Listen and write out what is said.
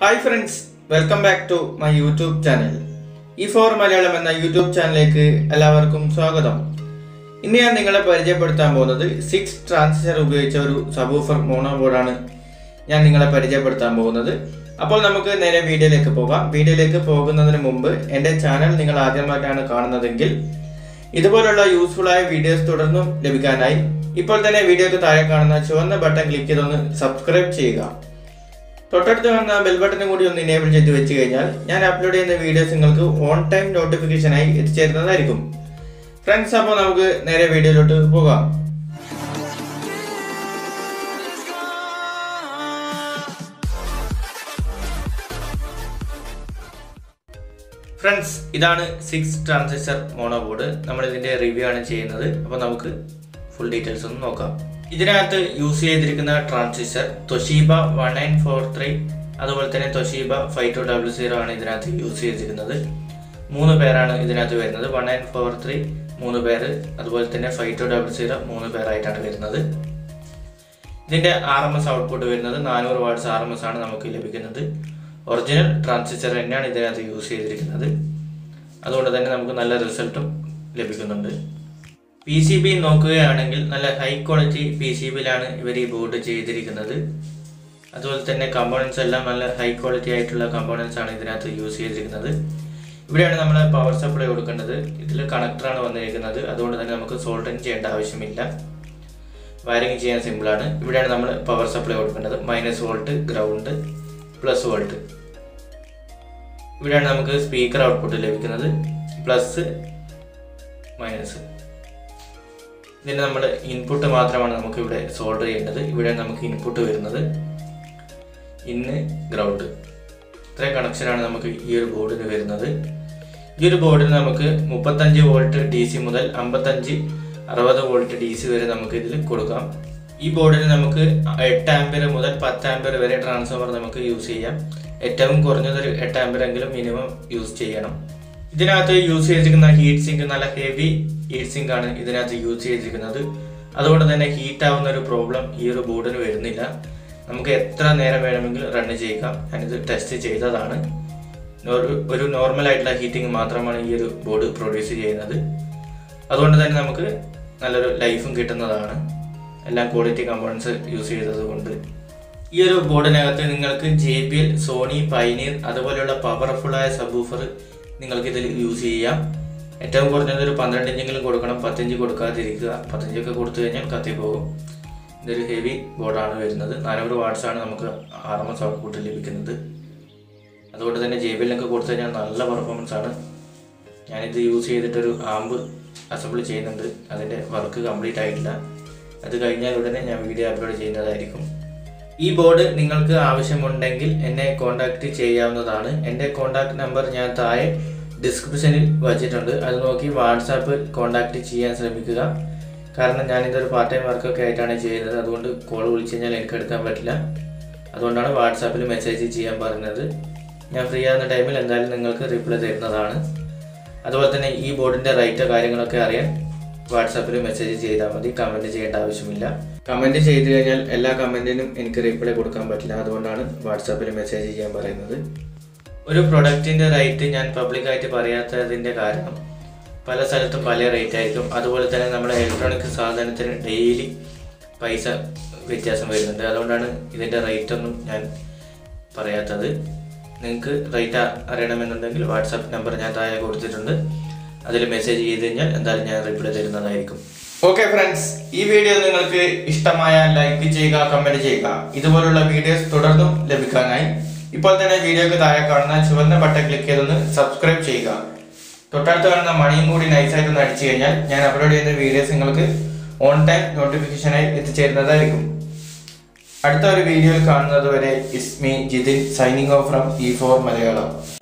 hi friends welcome back to my YouTube channel E four Malayalam എന്ന YouTube ചാനലിലേക്ക് എല്ലാവർക്കും സ്വാഗതം ഇന്ന് ഞാൻ നിങ്ങളെ പരിചയപ്പെടുത്താൻ പോകുന്നത് സിക്സ് ട്രാൻസിസ്റ്റർ ഉപയോഗിച്ച ഒരു സബൂഫർ മോണോ ബോർഡാണ് ഞാൻ നിങ്ങളെ പരിചയപ്പെടുത്താൻ പോകുന്നത് അപ്പോൾ നമുക്ക് നേരെ വീഡിയോയിലേക്ക് പോകാം വീഡിയോയിലേക്ക് പോകുന്നതിന് മുമ്പ് എൻ്റെ ചാനൽ നിങ്ങൾ ആദ്യമായിട്ടാണ് കാണുന്നതെങ്കിൽ ഇതുപോലുള്ള യൂസ്ഫുൾ ആയ വീഡിയോസ് തുടർന്നും ലഭിക്കാനായി ഇപ്പോൾ തന്നെ വീഡിയോക്ക് താഴെ കാണുന്ന ചുവന്ന ബട്ടൺ ക്ലിക്ക് ചെയ്തൊന്ന് സബ്സ്ക്രൈബ് ചെയ്യുക തൊട്ടടുത്ത് കാണുന്ന ബെൽ ബട്ടണും കൂടി ഒന്ന് ഇനേബിൾ ചെയ്ത് വെച്ച് കഴിഞ്ഞാൽ ഞാൻ അപ്ലോഡ് ചെയ്യുന്ന വീഡിയോസ് നിങ്ങൾക്ക് ഓൺ ടൈം നോട്ടിഫിക്കേഷനായി എത്തിച്ചേരുന്നതായിരിക്കും ഫ്രണ്ട്സ് അപ്പോൾ നമുക്ക് നേരെ വീഡിയോയിലോട്ട് പോകാം ഫ്രണ്ട്സ് ഇതാണ് സിക്സ് ട്രാൻസിസ്റ്റർ മോണോ ബോർഡ് നമ്മൾ ഇതിന്റെ റിവ്യൂ ആണ് ചെയ്യുന്നത് അപ്പോൾ നമുക്ക് ഫുൾ ഡീറ്റെയിൽസ് ഒന്ന് നോക്കാം ഇതിനകത്ത് യൂസ് ചെയ്തിരിക്കുന്ന transistor Toshiba one nine four three അതുപോലെ തന്നെ Toshiba five two double zero ആണ് ഇതിനകത്ത് യൂസ് ചെയ്തിരിക്കുന്നത് മൂന്ന് പേരാണ് ഇതിനകത്ത് വരുന്നത് വൺ നയൻ ഫോർ ത്രീ മൂന്ന് പേര് അതുപോലെ തന്നെ ഫൈവ് ടു ഡബിൾ സീറോ മൂന്ന് പേരായിട്ടാണ് വരുന്നത് ഇതിന്റെ ആർ എം എസ് ഔട്ട്പുട്ട് വരുന്നത് നാനൂറ് വാട്ട്സ് ആർ എം എസ് ആണ് നമുക്ക് ലഭിക്കുന്നത് ഒറിജിനൽ ട്രാൻസിസ്റ്റർ തന്നെയാണ് ഇതിനകത്ത് യൂസ് ചെയ്തിരിക്കുന്നത് അതുകൊണ്ട് തന്നെ നമുക്ക് നല്ല റിസൾട്ടും ലഭിക്കുന്നുണ്ട് പി സി ബി നോക്കുകയാണെങ്കിൽ നല്ല ഹൈ ക്വാളിറ്റി പി സി ബിയിലാണ് ഇവർ ഈ ബോർഡ് ചെയ്തിരിക്കുന്നത് അതുപോലെ തന്നെ കമ്പോണൻസ് എല്ലാം നല്ല ഹൈ ക്വാളിറ്റി ആയിട്ടുള്ള കമ്പോണൻസ് ആണ് ഇതിനകത്ത് യൂസ് ചെയ്തിരിക്കുന്നത് ഇവിടെയാണ് നമ്മൾ പവർ സപ്ലൈ കൊടുക്കേണ്ടത് ഇതിൽ കണക്ടറാണ് വന്നിരിക്കുന്നത് അതുകൊണ്ട് തന്നെ നമുക്ക് സോൾഡറിങ് ചെയ്യേണ്ട ആവശ്യമില്ല വയറിങ് ചെയ്യാൻ സിമ്പിളാണ് ഇവിടെയാണ് നമ്മൾ പവർ സപ്ലൈ കൊടുക്കേണ്ടത് minus volt ground plus volt ഇവിടെയാണ് നമുക്ക് സ്പീക്കർ ഔട്ട്പുട്ട് ലഭിക്കുന്നത് പ്ലസ് മൈനസ് ഇതിന് നമ്മൾ ഇൻപുട്ട് മാത്രമാണ് നമുക്ക് ഇവിടെ സോൾഡർ ചെയ്യേണ്ടത് ഇവിടെ നമുക്ക് ഇൻപുട്ട് വരുന്നത് ഇന്ന് ഗ്രൗണ്ട് ഇത്രയും കണക്ഷനാണ് നമുക്ക് ഈ ഒരു ബോർഡിന് വരുന്നത് ഈ ഒരു ബോർഡിന് നമുക്ക് മുപ്പത്തഞ്ച് വോൾട്ട് ഡി സി മുതൽ അമ്പത്തഞ്ച് അറുപത് വോൾട്ട് ഡി സി വരെ നമുക്ക് ഇതിൽ കൊടുക്കാം ഈ ബോർഡിന് നമുക്ക് എട്ട് ആമ്പയർ മുതൽ പത്ത് ആമ്പയർ വരെ ട്രാൻസ്ഫോമർ നമുക്ക് യൂസ് ചെയ്യാം ഏറ്റവും കുറഞ്ഞതൊരു എട്ട് ആമ്പയർ എങ്കിലും മിനിമം യൂസ് ചെയ്യണം ഇതിനകത്ത് യൂസ് ചെയ്തിരിക്കുന്ന ഹീറ്റ് സിങ്ക് നല്ല ഹെവി ഹീറ്റ് സിങ്ക് ആണ് ഇതിനകത്ത് യൂസ് ചെയ്തിരിക്കുന്നത് അതുകൊണ്ട് തന്നെ ഹീറ്റ് ആവുന്ന ഒരു പ്രോബ്ലം ഈ ഒരു ബോർഡിന് വരുന്നില്ല നമുക്ക് എത്ര നേരം വേണമെങ്കിലും റൺ ചെയ്യാം ഞാനിത് ടെസ്റ്റ് ചെയ്തതാണ് ഒരു- ഒരു നോർമൽ ആയിട്ടുള്ള ഹീറ്റിംഗ് മാത്രമാണ് ഈ ഒരു ബോർഡ് പ്രൊഡ്യൂസ് ചെയ്യുന്നത് അതുകൊണ്ട് തന്നെ നമുക്ക് നല്ലൊരു ലൈഫും കിട്ടുന്നതാണ് എല്ലാം ക്വാളിറ്റി കമ്പോണൻസ് യൂസ് ചെയ്തത് കൊണ്ട് ഈ ഒരു ബോർഡിനകത്ത് നിങ്ങൾക്ക് J B L Sony Pioneer powerful പവർഫുൾ ആയ സബൂഫർ നിങ്ങൾക്ക് ഇതിൽ യൂസ് ചെയ്യാം ഏറ്റവും കുറഞ്ഞത് ഒരു പന്ത്രണ്ട് ഇഞ്ചെങ്കിലും കൊടുക്കണം പത്തിഞ്ച് കൊടുക്കാതിരിക്കുക പത്തിഞ്ചൊക്കെ കൊടുത്തു കഴിഞ്ഞാൽ കത്തിപ്പോകും ഇതൊരു ഹെവി ബോർഡാണ് വരുന്നത് നാനൂറ് വാട്ട്സ് ആണ് നമുക്ക് ആർ എം എസ് ഔട്ട്പുട്ട് ലഭിക്കുന്നത് അതുകൊണ്ട് തന്നെ ജെ ബി എല്ലൊക്കെ കൊടുത്തു കഴിഞ്ഞാൽ നല്ല പെർഫോമൻസ് ആണ് ഞാനിത് യൂസ് ചെയ്തിട്ടൊരു ആമ്പ് അസംബിൾ ചെയ്യുന്നുണ്ട് അതിൻ്റെ വർക്ക് കംപ്ലീറ്റ് ആയിട്ടില്ല അത് കഴിഞ്ഞാൽ ഉടനെ ഞാൻ വീഡിയോ അപ്ലോഡ് ചെയ്യുന്നതായിരിക്കും ഈ ബോർഡ് നിങ്ങൾക്ക് ആവശ്യമുണ്ടെങ്കിൽ എന്നെ കോൺടാക്റ്റ് ചെയ്യാവുന്നതാണ് എൻ്റെ കോൺടാക്ട് നമ്പർ ഞാൻ താഴെ ഡിസ്ക്രിപ്ഷനിൽ വച്ചിട്ടുണ്ട് അത് നോക്കി വാട്സാപ്പ് കോൺടാക്റ്റ് ചെയ്യാൻ ശ്രമിക്കുക കാരണം ഞാനിതൊരു പാർട്ട് ടൈം വർക്കൊക്കെ ആയിട്ടാണ് ചെയ്യുന്നത് അതുകൊണ്ട് കോൾ വിളിച്ചു കഴിഞ്ഞാൽ എനിക്ക് എടുക്കാൻ പറ്റില്ല അതുകൊണ്ടാണ് വാട്സാപ്പിൽ മെസ്സേജ് ചെയ്യാൻ പറയുന്നത് ഞാൻ ഫ്രീ ആകുന്ന ടൈമിൽ എന്തായാലും നിങ്ങൾക്ക് റിപ്ലൈ തരുന്നതാണ് അതുപോലെ തന്നെ ഈ ബോർഡിൻ്റെ റൈറ്റോ കാര്യങ്ങളൊക്കെ അറിയാൻ വാട്സാപ്പിൽ മെസ്സേജ് ചെയ്താൽ മതി കമൻറ്റ് ചെയ്യേണ്ട ആവശ്യമില്ല കമൻറ്റ് ചെയ്ത് കഴിഞ്ഞാൽ എല്ലാ കമൻറ്റിനും എനിക്ക് റിപ്ലൈ കൊടുക്കാൻ പറ്റില്ല അതുകൊണ്ടാണ് വാട്സാപ്പിൽ മെസ്സേജ് ചെയ്യാൻ പറയുന്നത് ഒരു പ്രൊഡക്റ്റിൻ്റെ റേറ്റ് ഞാൻ പബ്ലിക്കായിട്ട് പറയാത്തതിൻ്റെ കാരണം പല സ്ഥലത്തും പല റേറ്റ് ആയിരിക്കും അതുപോലെ തന്നെ നമ്മുടെ ഇലക്ട്രോണിക് സാധനത്തിന് ഡെയിലി പൈസ വ്യത്യാസം വരുന്നുണ്ട് അതുകൊണ്ടാണ് ഇതിൻ്റെ റേറ്റ് ഒന്നും ഞാൻ പറയാത്തത് നിങ്ങൾക്ക് റേറ്റ് അറിയണമെന്നുണ്ടെങ്കിൽ വാട്സാപ്പ് നമ്പർ ഞാൻ താഴെ കൊടുത്തിട്ടുണ്ട് അതിൽ മെസ്സേജ് ചെയ്ത് കഴിഞ്ഞാൽ എന്തായാലും ഞാൻ റിപ്ലൈ തരുന്നതായിരിക്കും ഓക്കെ ഫ്രണ്ട്സ് ഈ വീഡിയോ നിങ്ങൾക്ക് ഇഷ്ടമായാൽ ലൈക്ക് ചെയ്യുക കമന്റ് ചെയ്യുക ഇതുപോലുള്ള വീഡിയോസ് തുടർന്നും ലഭിക്കാനായി ഇപ്പോൾ തന്നെ വീഡിയോക്ക് താഴെ കാണുന്ന ചുവന്ന ബട്ടൺ ക്ലിക്ക് ചെയ്തൊന്ന് സബ്സ്ക്രൈബ് ചെയ്യുക തൊട്ടടുത്ത് കാണുന്ന മണിയും കൂടി നൈസായിട്ട് ഒന്ന് അടിച്ചു കഴിഞ്ഞാൽ ഞാൻ അപ്ലോഡ് ചെയ്യുന്ന വീഡിയോസ് നിങ്ങൾക്ക് ഓൺ ടൈം നോട്ടിഫിക്കേഷനായി എത്തിച്ചേരുന്നതായിരിക്കും അടുത്ത ഒരു വീഡിയോയിൽ കാണുന്നത് വരെ is me Jithin signing off from E four Malayalam